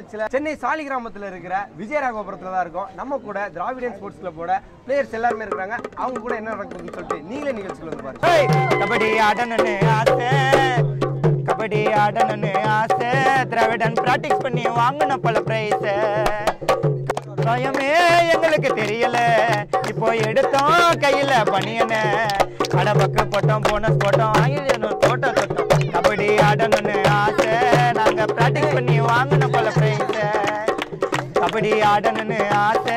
நிகழ்ச்சியில் சென்னை சாலிகிராமத்தில் இருக்கிற விஜயராகோபுரத்தில் தான் இருக்கோம் நம்ம கூட திராவிடன் ஸ்போர்ட்ஸ் கிளப்போட பிளேயர்ஸ் எல்லாருமே இருக்காங்க அவங்க கூட என்ன நடக்குதுன்னு சொல்லிட்டு நீங்களே நிகழ்ச்சியில் வந்து பாருங்க ஏய், கபடி ஆடணும்னு ஆசை கபடி ஆடணும்னு ஆசை திராவிடன் பிராக்டிஸ் பண்ணி வாங்கணும் பல பிரைஸ் பயமே எங்களுக்கு தெரியல இப்போ எடுத்தோம் கையில பனியன கடபக்கு போட்டோம் போனஸ் போட்டோம் ஆயிரம் தோட்டம் தொட்டோம் கபடி ஆடணும்னு ஆசை நாங்க பிராக்டிஸ் பண்ணி வாங்கணும் பல பிரைஸ் கபடி ஆடணும்னு ஆசை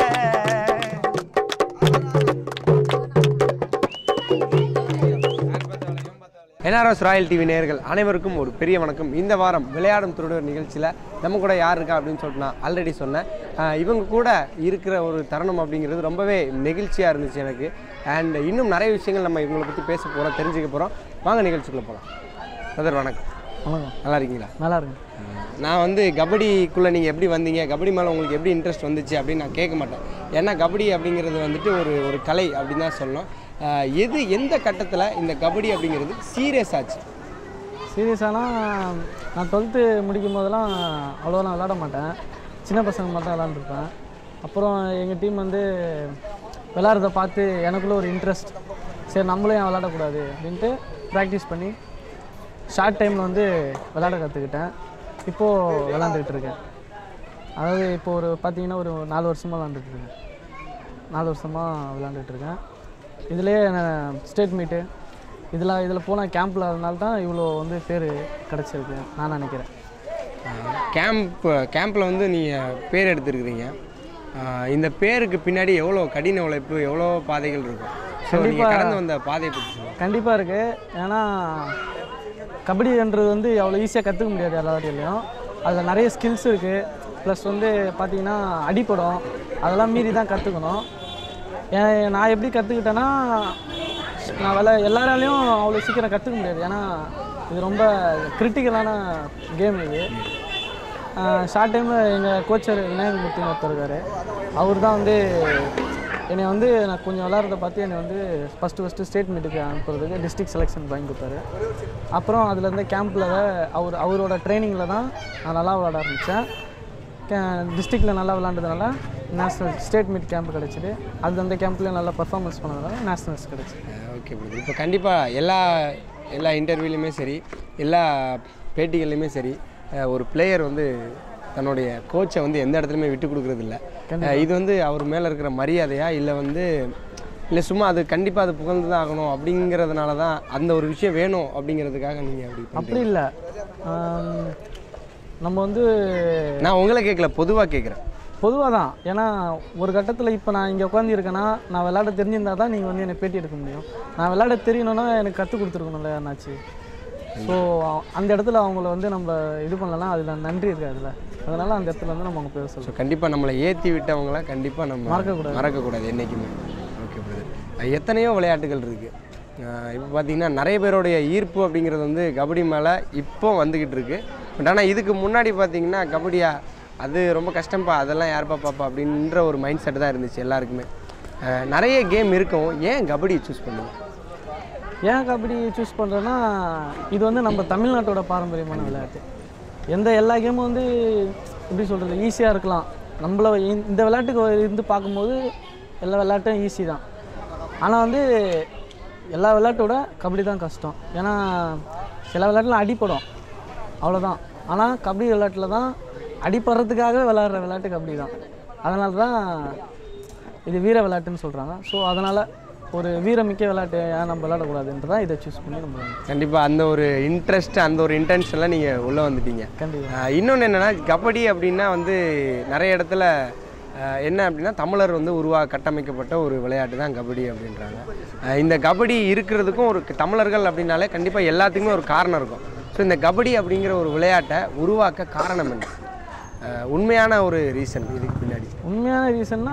என்ஆர்எஸ் ராயல் டிவி நேயர்கள் அனைவருக்கும் ஒரு பெரிய வணக்கம் இந்த வாரம் விளையாடும் திருடர் நிகழ்ச்சியில் நம்ம கூட யார் இருக்கா அப்படின்னு சொல்லிட்டு நான் ஆல்ரெடி சொன்னேன் ஆஹ் இவங்க கூட இருக்கிற ஒரு தருணம் அப்படிங்கிறது ரொம்பவே நெகிழ்ச்சியாக இருந்துச்சு எனக்கு அண்ட் இன்னும் நிறைய விஷயங்கள் நம்ம இவங்களை பற்றி பேச போகிறோம் தெரிஞ்சுக்க போகிறோம் வாங்க நிகழ்ச்சிக்குள்ளே போகலாம் பிரதர் வணக்கம் வணக்கம் நல்லா இருக்கீங்களா நல்லா இருக்கு நான் வந்து கபடிக்குள்ளே நீங்கள் எப்படி வந்தீங்க கபடி மேலே உங்களுக்கு எப்படி இன்ட்ரெஸ்ட் வந்துச்சு அப்படின்னு நான் கேட்க மாட்டேன் ஏன்னா கபடி அப்படிங்கிறது வந்துட்டு ஒரு ஒரு கலை அப்படின்னு தான் சொல்லணும் ஆஹ் எது எந்த கட்டத்தில் இந்த கபடி அப்படிங்கிறது சீரியஸ் ஆச்சு சீரியஸானா நான் டுவெல்த்து முடிக்கும் போதெல்லாம் அவ்வளோலாம் விளாட மாட்டேன் சின்ன பசங்க மட்டும் விளாண்டுருப்பேன் அப்புறம் எங்கள் டீம் வந்து விளாட்றத பார்த்து எனக்குள்ள ஒரு இன்ட்ரெஸ்ட் சரி நம்மளும் ஏன் விளாடக்கூடாது அப்படின்ட்டு ப்ராக்டிஸ் பண்ணி ஷார்ட் டைமில் வந்து விளாட கற்றுக்கிட்டேன் இப்போது விளாண்டுக்கிட்டு இருக்கேன் அதாவது இப்போ ஒரு பார்த்தீங்கன்னா ஒரு நாலு வருஷமாக விளாண்டுட்டு இருக்கேன் நாலு வருஷமாக விளாண்டுட்டு இருக்கேன் இதுலேயே ஸ்டேட் மீட்டு இதில் இதில் போன கேம்பில் அதனால தான் இவ்வளோ வந்து பேர் கிடச்சிருக்கு நான் நினைக்கிறேன் கேம்ப் கேம்பில் வந்து நீங்கள் பேர் எடுத்திருக்கிறீங்க ஆஹ் இந்த பேருக்கு பின்னாடி எவ்வளோ கடின உழைப்பு எவ்வளோ பாதைகள் இருக்கும் ஸோ நீங்கள் கண்டிப்பா. கடந்து வந்த பாதையை பற்றி சொல்லுங்கள் கண்டிப்பாக இருக்குது ஏன்னா கபடின்றது வந்து அவ்வளோ ஈஸியாக கற்றுக்க முடியாது எல்லா வாட்டிலையும் அதில் நிறைய ஸ்கில்ஸ் இருக்குது ப்ளஸ் வந்து பார்த்தீங்கன்னா அடிப்படும் அதெல்லாம் மீறி தான் கற்றுக்கணும் ஏன் நான் எப்படி கற்றுக்கிட்டேன்னா நான் விளை எல்லாராலையும் அவ்வளோ சீக்கிரம் கற்றுக்க முடியாது ஏன்னா இது ரொம்ப கிரிட்டிக்கலான கேம் இது ஷார்ட் டைமில் எங்கள் கோச்சர் விநாயகமூர்த்தின்னு ஒருத்தர் இருக்கார் அவர் தான் வந்து என்னை வந்து நான் கொஞ்சம் விளாட்றத பார்த்து என்னை வந்து ஃபஸ்ட்டு ஃபஸ்ட்டு ஸ்டேட் மீட்டுக்கு அனுப்புறதுக்கு டிஸ்ட்ரிக்ட் செலெக்ஷன் வாங்கி கொடுத்தாரு அப்புறம் அதுலேருந்து கேம்பில் அவர் அவரோட ட்ரைனிங்கில் தான் நான் நல்லா விளாட ஆரம்பித்தேன் டிஸ்ட்ரிக்டில் நல்லா விளாண்டதுனால நேஷ்னல் ஸ்டேட் மீட் கேம்ப் கிடச்சிது அது அந்த கேம்ப்லேயும் நல்லா பர்ஃபார்மன்ஸ் பண்ணதுனால நேஷ்னல்ஸ் கிடச்சிது ஓகே பிரதர் இப்போ கண்டிப்பாக எல்லா எல்லா இன்டர்வியூலையுமே சரி எல்லா பேட்டிகள்லையுமே சரி அஹ் ஒரு பிளேயர் வந்து தன்னுடைய கோச்சை வந்து எந்த இடத்துலையுமே விட்டு கொடுக்குறது இல்ல அஹ் இது வந்து அவர் மேலே இருக்கிற மரியாதையா இல்லை வந்து இல்லை சும்மா அது கண்டிப்பாக அது புகழ்ந்து தான் ஆகணும் அப்படிங்கிறதுனால தான் அந்த ஒரு விஷயம் வேணும் அப்படிங்கிறதுக்காக நீங்கள் அப்படி பண்றீங்க. அப்படி இல்லை நம்ம வந்து நான் உங்களை கேட்கல பொதுவாக கேட்குறேன் பொதுவாக தான் ஏன்னா ஒரு கட்டத்தில் இப்போ நான் இங்கே உட்காந்துருக்கேன்னா நான் விளையாட தெரிஞ்சிருந்தா தான் நீங்கள் வந்து என்னை பேட்டி எடுக்க முடியும் நான் விளையாட தெரியணும்னா எனக்கு கற்றுக் கொடுத்துருக்கணும்ல யாருனாச்சு ஸோ அந்த இடத்துல அவங்கள வந்து நம்ம இது பண்ணலாம் அதில் நன்றி இருக்குது அதில் அதனால் அந்த இடத்துல வந்து நம்ம அவங்க பேர் ஸோ சொல்கிறோம் கண்டிப்பாக நம்மளை ஏற்றி விட்டவங்கள கண்டிப்பாக நம்ம மறக்கக்கூடாது. மறக்கக்கூடாது என்றைக்குமே ஓகே பிரதர் எத்தனையோ விளையாட்டுகள் இருக்குது இப்போ பார்த்தீங்கன்னா நிறைய பேருடைய ஈர்ப்பு அப்படிங்கிறது வந்து கபடி மேலே இப்போ வந்துக்கிட்டு இருக்கு பட் ஆனால் இதுக்கு முன்னாடி பார்த்தீங்கன்னா கபடியா அது ரொம்ப கஷ்டம்ப்பா அதெல்லாம் யாருப்பா பாப்பா அப்படின்ற ஒரு மைண்ட் செட் தான் இருந்துச்சு எல்லாருக்குமே அஹ் நிறைய கேம் இருக்கும் ஏன் கபடி சூஸ் பண்ணுங்க ஏன் கபடி சூஸ் பண்ணுறேன்னா இது வந்து நம்ம தமிழ்நாட்டோட பாரம்பரியமான விளையாட்டு எந்த எல்லா கேமும் வந்து எப்படி சொல்கிறது ஈஸியாக இருக்கலாம் நம்மள இந்த- இந்த விளையாட்டுக்கு இருந்து பார்க்கும்போது எல்லா விளையாட்டும் ஈஸி தான் ஆனால் வந்து எல்லா விளையாட்டோட கபடி தான் கஷ்டம் ஏன்னா சில விளையாட்டுல அடிப்படும் அவ்வளோதான் ஆனால் கபடி விளையாட்டில் தான் அடிப்படுறதுக்காகவே விளையாடுற விளையாட்டு கபடி தான் அதனால தான் இது வீர விளையாட்டுன்னு சொல்கிறாங்க ஸோ அதனால் ஒரு வீரமிக்க விளையாட்டு ஏன் நம்ம விளையாடக்கூடாதுன்ட்டு தான் இதை சூஸ் பண்ணி நம்ம கண்டிப்பாக அந்த ஒரு இன்ட்ரெஸ்ட் அந்த ஒரு இன்டென்ஷனில் நீங்கள் உள்ளே வந்துட்டீங்க கண்டிப்பாக இன்னொன்று என்னென்னா கபடி அப்படின்னா வந்து நிறைய இடத்துல ஆஹ் என்ன அப்படின்னா தமிழர் வந்து உருவா கட்டமைக்கப்பட்ட ஒரு விளையாட்டு தான் கபடி அப்படின்றாங்க ஆஹ் இந்த கபடி இருக்கிறதுக்கும் ஒரு தமிழர்கள் அப்படின்னாலே கண்டிப்பாக எல்லாத்துக்குமே ஒரு காரணம் இருக்கும் ஸோ இந்த கபடி அப்படிங்கிற ஒரு விளையாட்டை உருவாக்க காரணம் என்ன ஆஹ் உண்மையான ஒரு ரீசன் இதுக்கு பின்னாடி உண்மையான ரீசன்னா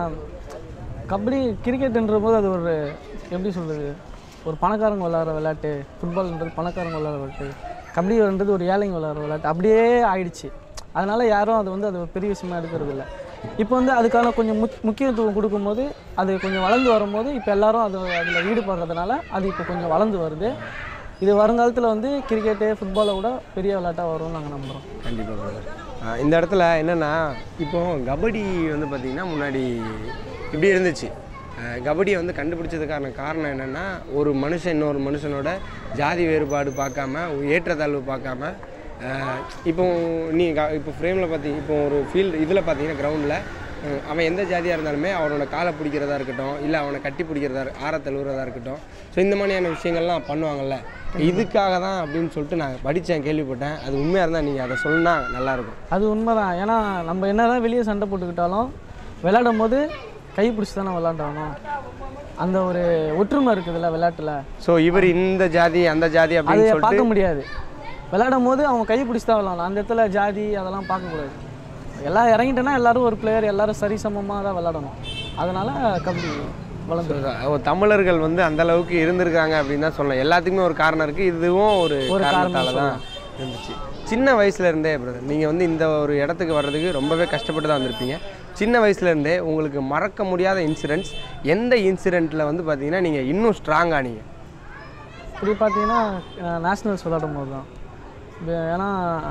கபடி கிரிக்கெட்டுன்ற போது அது ஒரு எப்படி சொல்கிறது ஒரு பணக்காரங்க விளாட்ற விளையாட்டு ஃபுட்பால்ன்றது பணக்காரங்க விளாட்ற விளையாட்டு கபடின்றது ஒரு ஏழைங்க விளாட்ற விளையாட்டு அப்படியே ஆயிடுச்சு அதனால் யாரும் அது வந்து அது ஒரு பெரிய விஷயமா எடுக்கிறது இல்லை இப்போ வந்து அதுக்கான கொஞ்சம் முக் முக்கியத்துவம் கொடுக்கும்போது அது கொஞ்சம் வளர்ந்து வரும்போது இப்போ எல்லாரும் அது அதில் ஈடுபடுறதுனால அது இப்போ கொஞ்சம் வளர்ந்து வருது இது வருங்காலத்தில் வந்து கிரிக்கெட்டு ஃபுட்பாலை விட பெரிய விளையாட்டாக வரும்னு நாங்கள் நம்புகிறோம் கண்டிப்பாக brother. ஆஹ் இந்த இடத்துல என்னென்னா இப்போ கபடி வந்து பார்த்திங்கன்னா முன்னாடி இப்படி இருந்துச்சு ஆஹ் கபடியை வந்து கண்டுபிடிச்சதுக்கான காரணம் என்னென்னா ஒரு மனுஷன் இன்னொரு மனுஷனோட ஜாதி வேறுபாடு பார்க்காம ஏற்றத்தாழ்வு பார்க்காம ஆஹ் இப்போ நீ க இப்போ ஃப்ரேமில் பார்த்தி இப்போ ஒரு ஃபீல்டு இதில் பார்த்தீங்கன்னா கிரவுண்டில் அவன் எந்த ஜாதியாக இருந்தாலுமே அவனோட காலை பிடிக்கிறதா இருக்கட்டும் இல்லை அவனை கட்டி பிடிக்கிறதா இரு- ஆற தழுவுறதா இருக்கட்டும் ஸோ இந்த மாதிரியான விஷயங்கள்லாம் பண்ணுவாங்கல்ல இதுக்காக தான் அப்படின்னு சொல்லிட்டு நான் படித்தேன் கேள்விப்பட்டேன் அது உண்மையாக இருந்தால் நீங்கள் அதை சொன்னா நல்லாயிருக்கும் அது உண்மைதான் ஏன்னா நம்ம என்னதான் வெளியே சண்டை போட்டுக்கிட்டாலும் விளையாடும் போது கை பிடிச்சி தானே விளாண்டாகணும் அந்த ஒரு ஒற்றுமை இருக்குதுல்ல விளையாட்டுல ஸோ இவர் இந்த ஜாதி அந்த ஜாதி அதை அப்படின்னு சொல்லிட்டு பார்க்க முடியாது விளையாடும் போது அவங்க கை பிடிச்சி தான் விளாடணும் அந்த இடத்துல ஜாதி அதெல்லாம் பார்க்கக்கூடாது எல்லாம் இறங்கிட்டேன்னா எல்லாரும் ஒரு பிளேயர் எல்லாரும் சரிசமமாக தான் விளாடணும் அதனால கபடி வளர்ந்து ஓ, தமிழர்கள் வந்து அந்த அளவுக்கு இருந்திருக்காங்க அப்படின்னு தான் சொல்லலாம் எல்லாத்துக்குமே ஒரு காரணம் இருக்குது இதுவும் ஒரு ஒரு காரணம் காரணத்தால தான் இருந்துச்சு சின்ன வயசுல இருந்தே பிரதர் நீங்கள் வந்து இந்த ஒரு இடத்துக்கு வர்றதுக்கு ரொம்பவே கஷ்டப்பட்டு தான் வந்திருப்பீங்க சின்ன வயசுல இருந்தே உங்களுக்கு மறக்க முடியாத இன்சிடென்ட்ஸ் எந்த இன்சிடெண்ட்டில் வந்து பார்த்தீங்கன்னா நீங்கள் இன்னும் ஸ்ட்ராங் ஆனீங்க இப்படி பார்த்தீங்கன்னா நேஷ்னல்ஸ் விளையாடும் போது தான் இது ஏன்னா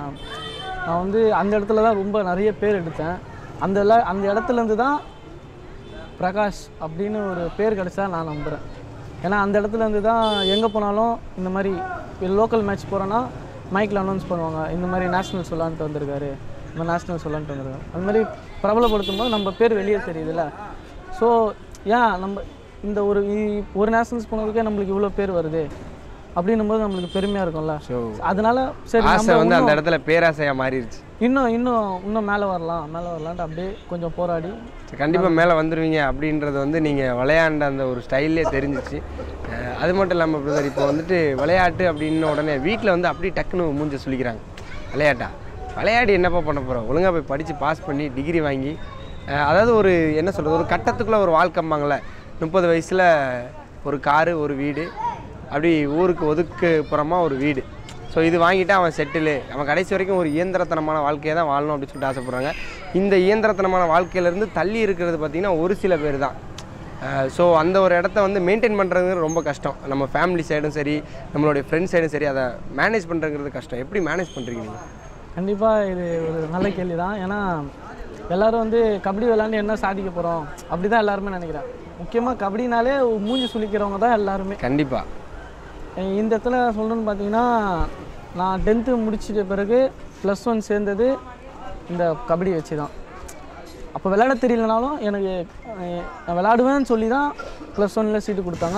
நான் வந்து அந்த இடத்துல தான் ரொம்ப நிறைய பேர் எடுத்தேன் அந்த இல- அந்த இடத்துலேருந்து தான் பிரகாஷ் அப்படின்னு ஒரு பேர் கிடைச்சா நான் நம்புகிறேன் ஏன்னா அந்த இடத்துலேருந்து தான் எங்கே போனாலும் இந்த மாதிரி லோக்கல் மேட்ச் போகிறோன்னா மைக்கில் அனௌன்ஸ் பண்ணுவாங்க இந்த மாதிரி நேஷ்னல்ஸ் விளாண்டுட்டு வந்திருக்காரு இந்த நேஷ்னல்ஸ் விளாண்டுட்டு வந்திருக்காரு அந்த மாதிரி பிரபலப்படுத்தும் போது நம்ம பேர் வெளியே தெரியுதுல்ல ஸோ ஏன் நம்ம இந்த ஒரு இ- ஒரு நேஷனல்ஸ் போனதுக்கே நம்மளுக்கு இவ்வளோ பேர் வருது அப்படின்னும் போது நம்மளுக்கு பெருமையாக இருக்கும்ல ஸோ அதனால சரி ஆசை நம்ம வந்து அந்த இன்னும் இடத்துல பேராசையாக மாறிடுச்சு இன்னும் இன்னும் இன்னும் மேலே வரலாம் மேலே வரலான்ட்டு அப்படியே கொஞ்சம் போராடி கண்டிப்பாக மேலே வந்துடுவீங்க அப்படின்றது வந்து நீங்கள் விளையாண்ட அந்த ஒரு ஸ்டைல்லே தெரிஞ்சிச்சு அஹ் அது மட்டும் இல்லாமல் பிரதர் இப்போ வந்துட்டு விளையாட்டு அப்படின்ன உடனே வீட்டில் வந்து அப்படியே டக்குன்னு மூஞ்ச சொல்லிக்கிறாங்க விளையாட்டா விளையாடி என்னப்பா பண்ண போகிறோம் ஒழுங்காக போய் படித்து பாஸ் பண்ணி டிகிரி வாங்கி அஹ் அதாவது ஒரு என்ன சொல்கிறது ஒரு கட்டத்துக்குள்ளே ஒரு வாழ்க்கைம்பாங்களே முப்பது வயசில் ஒரு காரு ஒரு வீடு அப்படி ஊருக்கு ஒதுக்கு புறமா ஒரு வீடு ஸோ இது வாங்கிட்டு அவன் செட்டிலு அவன் கடைசி வரைக்கும் ஒரு இயந்திரத்தனமான வாழ்க்கையை தான் வாழணும் அப்படின்னு சொல்லிட்டு ஆசைப்படுறாங்க இந்த இயந்திரத்தனமான வாழ்க்கையிலேருந்து தள்ளி இருக்கிறது பார்த்திங்கன்னா ஒரு சில பேர் தான் ஸோ அந்த ஒரு இடத்த வந்து மெயின்டைன் பண்ணுறது ரொம்ப கஷ்டம் நம்ம ஃபேமிலி சைடும் சரி நம்மளுடைய ஃப்ரெண்ட்ஸ் சைடும் சரி அதை மேனேஜ் பண்ணுறதுங்கிறது கஷ்டம் எப்படி மேனேஜ் பண்ணுறீங்க நீங்கள் கண்டிப்பாக இது ஒரு நல்ல கேள்வி தான் ஏன்னா எல்லாரும் வந்து கபடி விளாண்டு என்ன சாதிக்க போகிறோம் அப்படி தான் எல்லாருமே நினைக்கிறேன் முக்கியமாக கபடினாலே மூஞ்சி சுளிக்கிறவங்க தான் எல்லாருமே கண்டிப்பாக அஹ் இந்த இடத்துல சொல்லணும்னு பார்த்தீங்கன்னா நான் டென்த்து முடிச்சிட்ட பிறகு ப்ளஸ் ஒன் சேர்ந்தது இந்த கபடி வச்சு தான் அப்போ விளையாட தெரியலனாலும் எனக்கு அஹ், நான் விளையாடுவேன்னு சொல்லி தான் ப்ளஸ் ஒன்னில் சீட்டு கொடுத்தாங்க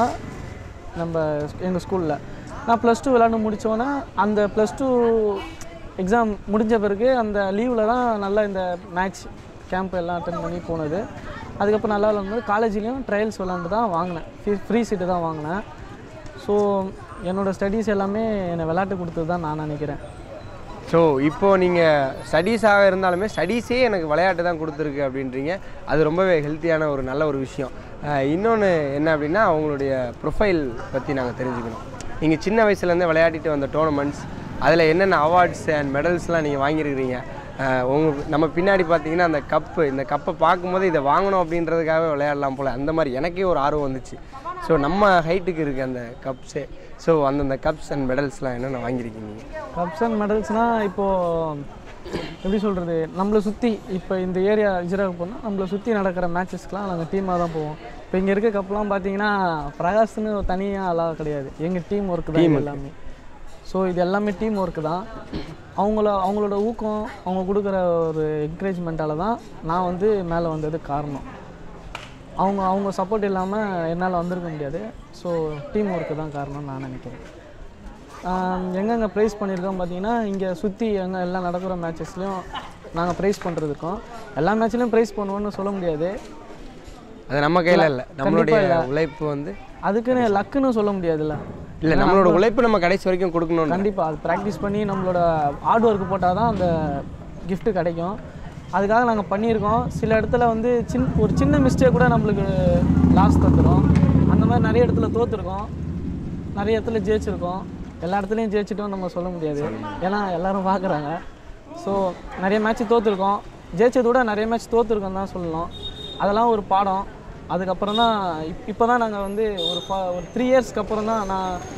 நம்ம எங்கள் ஸ்கூலில் நான் ப்ளஸ் டூ விளையாண்டு முடித்தோன்னே அந்த ப்ளஸ் டூ எக்ஸாம் முடிஞ்ச பிறகு அந்த லீவில் தான் நல்லா இந்த மேட்ச் கேம்ப் எல்லாம் அட்டன் பண்ணி போனது அதுக்கப்புறம் நல்லா விளாடும்போது காலேஜ்லேயும் ட்ரையல்ஸ் விளாண்டு தான் வாங்கினேன் ஃப்ரீ சீட்டு தான் வாங்கினேன் ஸோ என்னோடய ஸ்டடீஸ் எல்லாமே என்னை விளையாட்டு கொடுத்தது தான் நான் நினைக்கிறேன் ஸோ இப்போது நீங்கள் ஸ்டடீஸாக இருந்தாலுமே ஸ்டடீஸே எனக்கு விளையாட்டு தான் கொடுத்துருக்கு அப்படின்றீங்க அது ரொம்பவே ஹெல்த்தியான ஒரு நல்ல ஒரு விஷயம் இன்னொன்று என்ன அப்படின்னா அவங்களுடைய ப்ரொஃபைல் பற்றி நாங்கள் தெரிஞ்சுக்கணும் நீங்கள் சின்ன வயசுலேருந்தே விளையாடிட்டு வந்த டோர்னமெண்ட்ஸ் அதில் என்னென்ன அவார்ட்ஸ் அண்ட் மெடல்ஸ்லாம் நீங்கள் வாங்கியிருக்கிறீங்க உங்க நம்ம பின்னாடி பார்த்தீங்கன்னா அந்த கப்பு இந்த கப்பை பார்க்கும்போது இதை வாங்கணும் அப்படின்றதுக்காகவே விளையாடலாம் போல் அந்த மாதிரி எனக்கே ஒரு ஆர்வம் வந்துச்சு ஸோ நம்ம ஹைட்டுக்கு இருக்குது அந்த கப்ஸே ஸோ அந்தந்த கப்ஸ் அண்ட் மெடல்ஸ்லாம் என்னென்ன வாங்கியிருக்கீங்க நீங்கள் கப்ஸ் அண்ட் மெடல்ஸ்னால் இப்போது எப்படி சொல்கிறது நம்மளை சுற்றி இப்போ இந்த ஏரியா இஜராவுக்கு போனால் நம்மளை சுற்றி நடக்கிற மேட்சஸ்க்கெலாம் நாங்கள் டீமாக தான் போவோம் இப்போ இங்கே இருக்க கப்லாம் பார்த்தீங்கன்னா பிரகாஷ்னு தனியாக அலாக கிடையாது எங்கள் டீம் ஒர்க் தான் இது எல்லாமே ஸோ இது எல்லாமே டீம் ஒர்க்கு தான் அவங்கள அவங்களோட ஊக்கம் அவங்க கொடுக்குற ஒரு என்கரேஜ்மெண்ட்டால் தான் நான் வந்து மேலே வந்தது காரணம் அவங்க அவங்க சப்போர்ட் இல்லாமல் என்னால் வந்திருக்க முடியாது ஸோ டீம் ஒர்க்கு தான் காரணம்னு நான் நினைக்கிறேன் ஆம், எங்கெங்கே ப்ரைஸ் பண்ணியிருக்கோம் பார்த்தீங்கன்னா இங்கே சுற்றி எங்கே எல்லாம் நடக்கிற மேட்சஸ்லையும் நாங்கள் ப்ரைஸ் பண்ணுறதுக்கும் எல்லா மேட்ச்லையும் ப்ரைஸ் பண்ணுவோன்னு சொல்ல முடியாது அது நம்ம கையில் இல்லை நம்மளுடைய இல்ல. உழைப்பு வந்து அதுக்குன்னு லக்குன்னு சொல்ல முடியாதுல்ல இல்லை நம்மளோட உழைப்பு நம்ம கடைசி வரைக்கும் கொடுக்கணும் கண்டிப்பாக அது ப்ராக்டிஸ் பண்ணி நம்மளோட ஹார்ட் ஒர்க் போட்டால் தான் அந்த gift கிடைக்கும் அதுக்காக நாங்கள் பண்ணியிருக்கோம் சில இடத்துல வந்து சின் ஒரு சின்ன மிஸ்டேக் கூட நம்மளுக்கு லாஸ் தந்துடும் அந்த மாதிரி நிறைய இடத்துல தோற்றுருக்கோம் நிறைய இடத்துல ஜெயிச்சிருக்கோம் எல்லா இடத்துலையும் ஜெயிச்சிட்டோம் நம்ம சொல்ல முடியாது ஏன்னா எல்லாரும் பார்க்குறாங்க ஸோ நிறைய மேட்ச் தோற்றுருக்கோம் ஜெயிச்சதை விட நிறைய மேட்ச் தோற்றுருக்கோம் தான் சொல்லலாம் அதெல்லாம் ஒரு பாடம் அதுக்கப்புறம் தான் இப் இப்போ தான் நாங்கள் வந்து ஒரு ஃபா ஒரு த்ரீ இயர்ஸ்க்கு அப்புறம் தான் நான்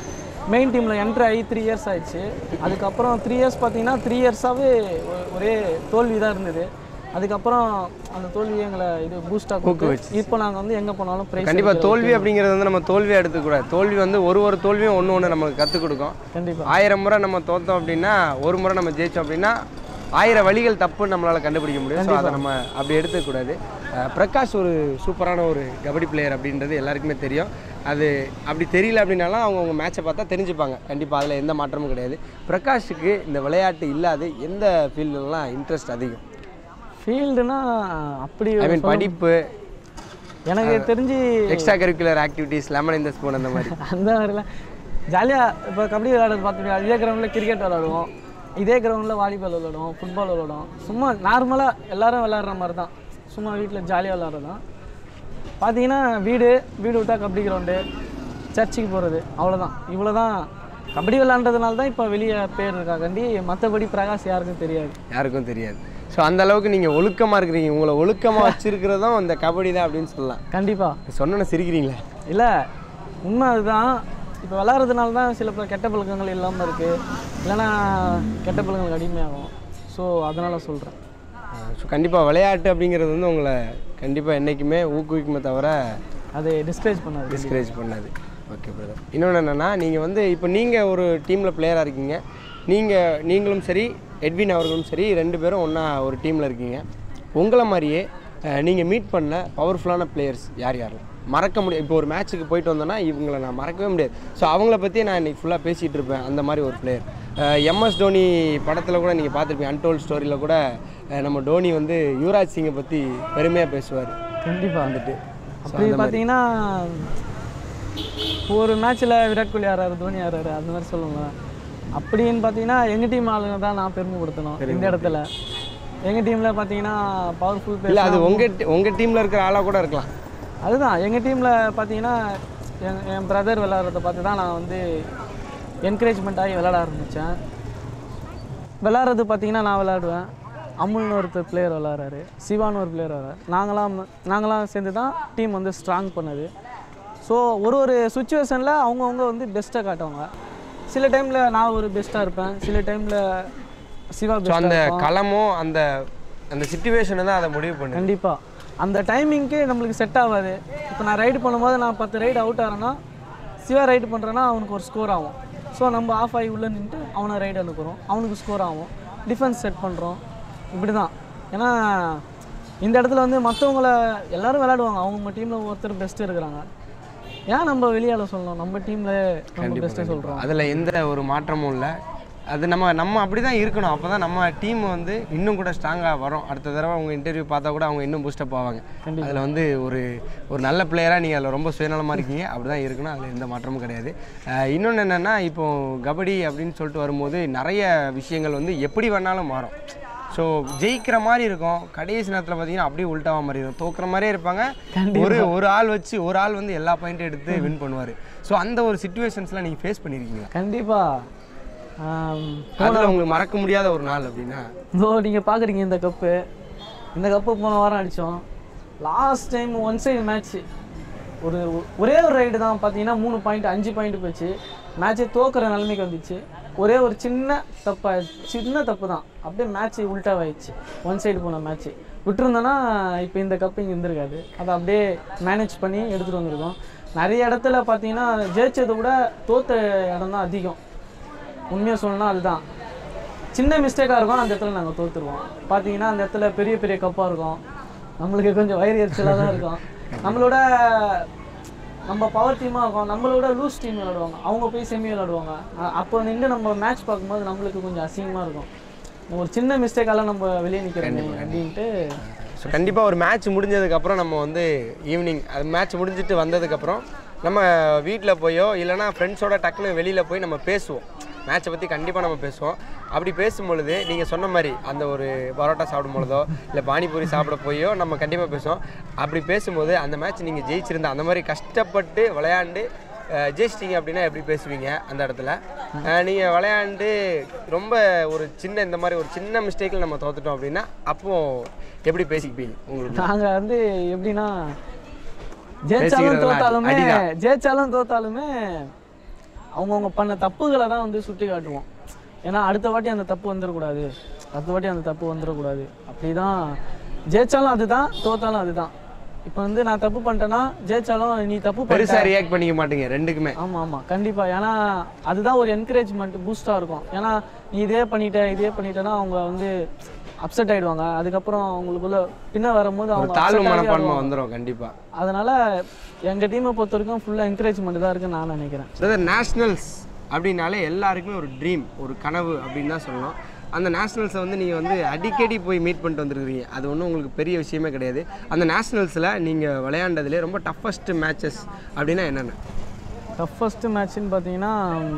மெயின் டீமில் என்ட்ரு ஆகி த்ரீ இயர்ஸ் ஆயிடுச்சு அதுக்கப்புறம் த்ரீ இயர்ஸ் பார்த்தீங்கன்னா த்ரீ இயர்ஸாகவே ஒரே தோல்வி தான் இருந்தது அதுக்கப்புறம் அந்த தோல்வி எங்களை இது பூஸ்டாக கொடுத்து இப்போ நாங்கள் வந்து எங்கே போனாலும் ப்ரைஸ் கண்டிப்பா தோல்வி அப்படிங்கிறது வந்து நம்ம தோல்வியா எடுத்துக்கூடாது தோல்வி வந்து ஒரு ஒரு தோல்வியும் ஒன்று ஒன்று நமக்கு கற்றுக் கொடுக்கும் கண்டிப்பாக ஆயிரம் முறை நம்ம தோத்தோம் அப்படின்னா ஒரு முறை நம்ம ஜெயிச்சோம் அப்படின்னா ஆயிரம் வழிகள் தப்புன்னு நம்மளால் கண்டுபிடிக்க முடியும் ஸோ அதை நம்ம அப்படி எடுத்துக்கூடாது அஹ் பிரகாஷ் ஒரு சூப்பரான ஒரு கபடி பிளேயர் அப்படின்றது எல்லாருக்குமே தெரியும் அது அப்படி தெரியல அப்படின்னாலும் அவங்க அவங்க மேட்சை பார்த்தா தெரிஞ்சுப்பாங்க கண்டிப்பாக அதில் எந்த மாற்றமும் கிடையாது பிரகாஷுக்கு இந்த விளையாட்டு இல்லாத எந்த ஃபீல்டுலாம் இன்ட்ரெஸ்ட் அதிகம் ஃபீல்டுனா அப்படி ஐ மீன் படிப்பு எனக்கு தெரிஞ்சு எக்ஸ்ட்ரா கரிக்குலர் ஆக்டிவிட்டீஸ் லெமன் இந்த ஸ்பூன் அந்த மாதிரி அந்த மாதிரிலாம் ஜாலியாக இப்போ கபடி விளையாடுறது பார்த்துட்டு இதே கிரவுண்டில் கிரிக்கெட் விளாடுவோம் இதே கிரவுண்டில் வாலிபால் விளாடுவோம் ஃபுட்பால் விளாடுவோம் சும்மா நார்மலாக எல்லாரும் விளாட்ற மாதிரி தான் சும்மா வீட்டில் ஜாலியாக விளாட்றது தான் பார்த்தீங்கன்னா வீடு வீடு விட்டால் கபடி கிரவுண்டு சர்ச்சுக்கு போகிறது அவ்வளோதான் இவ்வளோ தான் கபடி விளாண்டதுனால தான் இப்போ வெளியே பேர் இருக்கா கண்டி மற்றபடி பிரகாஷ் யாருக்கும் தெரியாது யாருக்கும் தெரியாது ஸோ அந்த அளவுக்கு நீங்கள் ஒழுக்கமாக இருக்கிறீங்க உங்களை ஒழுக்கமாக வச்சிருக்கிறதும் இந்த கபடி தான் அப்படின்னு சொல்லலாம் கண்டிப்பாக சொன்னோன்னு சிரிக்கிறீங்களே இல்லை உண்மை அதுதான் இப்போ விளாட்றதுனால தான் சில பல கெட்ட பழக்கங்கள் இல்லாமல் இருக்குது இல்லைன்னா கெட்ட பழக்கங்களுக்கு அடிமையாகும் ஸோ அதனால் சொல்கிறேன் ஸோ கண்டிப்பாக விளையாட்டு அப்படிங்கிறது வந்து உங்களை கண்டிப்பாக என்றைக்குமே ஊக்குவிக்குமே தவிர அதை டிஸ்கரேஜ் பண்ணாது டிஸ்கரேஜ் பண்ணாது ஓகே பிரதர் இன்னொன்று என்னென்னா நீங்கள் வந்து இப்போ நீங்கள் ஒரு டீமில் பிளேயராக இருக்கீங்க நீங்கள் நீங்களும் சரி எட்வின் அவர்களும் சரி ரெண்டு பேரும் ஒன்றா ஒரு டீமில் இருக்கீங்க உங்களை மாதிரியே நீங்கள் மீட் பண்ண பவர்ஃபுல்லான பிளேயர்ஸ் யார் யாரெல்லாம் மறக்க முடியும் இப்போ ஒரு மேட்ச்சுக்கு போயிட்டு வந்தோன்னா இவங்களை நான் மறக்கவே முடியாது ஸோ அவங்கள பற்றியே நான் இன்னைக்கு ஃபுல்லாக பேசிகிட்டு இருப்பேன் அந்த மாதிரி ஒரு பிளேயர் எம்எஸ் தோனி படத்தில் கூட நீங்கள் பார்த்துருப்பீங்க அன்டோல்ட் ஸ்டோரியில் கூட அஹ், நம்ம டோனி வந்து யுவராஜ் சிங்கை பற்றி பெருமையாக பேசுவார் கண்டிப்பாக வந்துட்டு அப்படி பார்த்தீங்கன்னா ஒரு மேட்ச்சில் விராட் கோலி ஆறாரு தோனி ஆறாரு அந்த மாதிரி சொல்லுவாங்க அப்படின்னு பார்த்தீங்கன்னா எங்கள் டீம் ஆளுங்க தான் நான் பெருமைப்படுத்தணும் இந்த இடத்துல எங்கள் டீமில் பார்த்தீங்கன்னா பவர்ஃபுல் இல்லை அது உங்கள் உங்கள் டீமில் இருக்கிற ஆளாக கூட இருக்கலாம் அதுதான் எங்கள் டீமில் பார்த்தீங்கன்னா என் என் பிரதர் விளாட்றத பார்த்து தான் நான் வந்து என்கரேஜ்மெண்ட் ஆகி விளாட ஆரம்பித்தேன் விளாட்றது பார்த்தீங்கன்னா நான் விளாடுவேன் அமுல்னு ஒருத்தர் பிளேயர் விளாட்றாரு சிவான்னு ஒரு பிளேயர் விளாட்றாரு நாங்களாம் நாங்களாம் சேர்ந்து தான் டீம் வந்து ஸ்ட்ராங் பண்ணுது ஸோ ஒரு ஒரு சுச்சுவேஷனில் அவங்கவுங்க வந்து பெஸ்ட்டாக காட்டுவாங்க சில டைமில் நான் ஒரு பெஸ்ட்டாக இருப்பேன் சில டைமில் சிவா ஸோ பெஸ்ட்டாக அந்த களமும் அந்த அந்த சுச்சுவேஷனை தான் அதை முடிவு பண்ணுது கண்டிப்பாக அந்த டைமிங்க்கு நம்மளுக்கு செட் ஆகாது இப்போ நான் ரைடு பண்ணும்போது நான் பத்து ரைடு அவுட் ஆகிறேன்னா சிவா ரைடு பண்ணுறேன்னா அவனுக்கு ஒரு ஸ்கோர் ஆகும் ஸோ நம்ம ஆஃப் ஆகி உள்ளே நின்றுட்டு அவனை ரைடு அனுப்புகிறோம் அவனுக்கு ஸ்கோர் ஆகும் டிஃபென்ஸ் செட் பண்ணுறோம் இப்படி தான் ஏன்னா இந்த இடத்துல வந்து மற்றவங்கள எல்லாரும் விளையாடுவாங்க அவங்க டீமில் ஒருத்தர் பெஸ்ட்டு இருக்கிறாங்க ஏன் நம்ம வெளியால சொல்லணும் நம்ம டீமில் நம்ம பெஸ்ட்டு சொல்கிறோம் அதில் எந்த ஒரு மாற்றமும் இல்லை அது நம்ம நம்ம அப்படி தான் இருக்கணும் அப்போ தான் நம்ம டீம் வந்து இன்னும் கூட ஸ்ட்ராங்காக வரும் அடுத்த தடவை அவங்க இன்டர்வியூ பார்த்தா கூட அவங்க இன்னும் பூஸ்டப் ஆவாங்க அதில் வந்து ஒரு ஒரு நல்ல பிளேயராக நீங்கள் அதில் ரொம்ப சுயநலமாக இருக்கீங்க அப்படி தான் இருக்கணும் அதில் எந்த மாற்றமும் கிடையாது இன்னொன்று என்னென்னா இப்போ கபடி அப்படின்னு சொல்லிட்டு வரும்போது நிறைய விஷயங்கள் வந்து எப்படி வேணாலும் மாறும் ஸோ ஜெயிக்கிற மாதிரி இருக்கும் கடைசி நேரத்தில் பார்த்தீங்கன்னா அப்படியே உள்டாவா மாதிரி இருக்கும் தோக்குற மாதிரியே இருப்பாங்க ஒரு ஒரு ஆள் வச்சு ஒரு ஆள் வந்து எல்லா பாயிண்ட்டும் எடுத்து வின் பண்ணுவார் ஸோ அந்த ஒரு சுச்சுவேஷன்ஸ்லாம் நீங்கள் ஃபேஸ் பண்ணியிருக்கீங்களா கண்டிப்பாக அதில் உங்களுக்கு மறக்க முடியாத ஒரு நாள் அப்படின்னா இதோ நீங்கள் பார்க்குறீங்க இந்த கப்பு இந்த கப்பு போன வாரம் அடித்தோம் last time one side match ஒரு ஒரே ஒரு ரைடு தான் பார்த்தீங்கன்னா மூணு பாயிண்ட் அஞ்சு பாயிண்ட் போச்சு மேட்ச்சே தோக்குற நிலைமைக்கு வந்துச்சு ஒரே ஒரு சின்ன தப்பா சின்ன தப்பு தான் அப்படியே மேட்ச் உல்ட்டாவாயிடுச்சு ஒன் சைடு போன மேட்ச்சு விட்டுருந்தோன்னா இப்போ இந்த கப்பு இங்கே இருந்திருக்காது அதை அப்படியே மேனேஜ் பண்ணி எடுத்துகிட்டு வந்திருக்கோம் நிறைய இடத்துல பார்த்தீங்கன்னா ஜெயிச்சதை விட தோத்த இடம் தான் அதிகம் உண்மையாக சொல்லணும்னா அதுதான் சின்ன மிஸ்டேக்காக இருக்கும் அந்த இடத்துல நாங்கள் தோத்துருவோம் பார்த்தீங்கன்னா அந்த இடத்துல பெரிய பெரிய கப்பாக இருக்கும் நம்மளுக்கு கொஞ்சம் வயிறு எரிச்சலாக தான் இருக்கும் நம்மளோட நம்ம பவர் டீமாக இருக்கும் நம்மளோட லூஸ் டீம் விளாடுவாங்க அவங்க போய் செமி விளாடுவாங்க அ- அப்போ நின்று நம்ம மேட்ச் பார்க்கும்போது நம்மளுக்கு கொஞ்சம் அசிங்கமாக இருக்கும் ஒரு சின்ன மிஸ்டேக்கால நம்ம வெளியே நிற்கிறோமே அப்படின்ட்டு ஸோ கண்டிப்பாக ஒரு மேட்ச் முடிஞ்சதுக்கப்புறம் நம்ம வந்து ஈவினிங் அது மேட்ச் முடிஞ்சிட்டு வந்ததுக்கப்புறம் நம்ம வீட்டில் போயோ இல்லைனா ஃப்ரெண்ட்ஸோட டக்குன்னு வெளியில் போய் நம்ம பேசுவோம் மேட்ச்சை பற்றி கண்டிப்பாக நம்ம பேசுவோம் அப்படி பேசும்பொழுது நீங்கள் சொன்ன மாதிரி அந்த ஒரு பரோட்டா சாப்பிடும் பொழுதோ இல்லை பானிபூரி சாப்பிட போயோ நம்ம கண்டிப்பாக பேசுவோம் அப்படி பேசும்போது அந்த மேட்ச் நீங்கள் ஜெயிச்சிருந்தா அந்த மாதிரி கஷ்டப்பட்டு விளையாண்டு அஹ், ஜெயிச்சிட்டீங்க அப்படின்னா எப்படி பேசுவீங்க அந்த இடத்துல நீங்கள் விளையாண்டு ரொம்ப ஒரு சின்ன இந்த மாதிரி ஒரு சின்ன மிஸ்டேக்கில் நம்ம தோத்துட்டோம் அப்படின்னா அப்போ எப்படி பேசிப்பீங்க உங்களுக்கு நாங்கள் வந்து எப்படின்னா ஜெயிச்சாலும் பேசிக்கிறதுலாம் தோத்தாலுமே அடிதான். ஜெயிச்சாலும் தோத்தாலுமே அவங்கவுங்க பண்ண தப்புகளை தான் வந்து சுட்டி காட்டுவோம் ஏன்னா அடுத்த வாட்டி அந்த தப்பு வந்துடக்கூடாது அடுத்த வாட்டி அந்த தப்பு வந்துடக்கூடாது அப்படி தான் ஜெயிச்சாலும் அதுதான் தோத்தாலும் அதுதான் இப்போ வந்து நான் தப்பு பண்ணிட்டேன்னா ஜெயிச்சாலும் நீ தப்பு பண்ணிட்ட பெருசா ரியாக்ட் பண்ணிக்க மாட்டீங்க ரெண்டுக்குமே ஆமாம் ஆமாம் கண்டிப்பாக ஏன்னா அதுதான் ஒரு என்கரேஜ்மெண்ட் பூஸ்டாக இருக்கும் ஏன்னா நீ இதே பண்ணிட்ட இதே பண்ணிட்டேன்னா அவங்க வந்து அப்செட் ஆயிடுவாங்க அதுக்கப்புறம் அவங்களுக்குள்ள பின்ன வரும்போது ஒரு அவங்க தாழ்வு upset ஆகி மனப்பான்மை ஆடுவாங்க. வந்துடும் கண்டிப்பா அதனால எங்கள் டீமை பொறுத்த வரைக்கும் ஃபுல்லாக என்கரேஜ்மெண்ட் தான் இருக்குன்னு நான் நினைக்கிறேன் பிரதர் நேஷ்னல்ஸ் அப்படின்னாலே எல்லாருக்குமே ஒரு ட்ரீம் ஒரு கனவு அப்படின்னு தான் சொல்லணும் அந்த நேஷ்னல்ஸை வந்து நீங்கள் வந்து அடிக்கடி போய் மீட் பண்ணிட்டு வந்துருக்கீங்க அது ஒன்றும் உங்களுக்கு பெரிய விஷயமே கிடையாது அந்த நேஷ்னல்ஸில் நீங்கள் விளையாண்டதுலேயே ரொம்ப டஃபஸ்ட் மேட்சஸ் அப்படின்னா என்னென்ன டஃபஸ்ட்டு மேட்ச்னு பார்த்தீங்கன்னா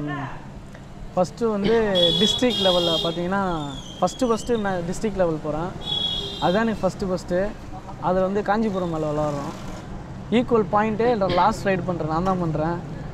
ஃபஸ்ட்டு வந்து டிஸ்ட்ரிக்ட் லெவலில் பார்த்தீங்கன்னா ஃபஸ்ட்டு ஃபஸ்ட்டு மே டிஸ்ட்ரிக்ட் லெவல் போகிறேன் அதுதான் எனக்கு ஃபஸ்ட்டு ஃபஸ்ட்டு அதில் வந்து காஞ்சிபுரம் மேலே விளாட்றோம் ஈக்குவல் பாயிண்ட்டு லாஸ்ட் ரைடு பண்ணுறேன் நான் தான் பண்ணுறேன்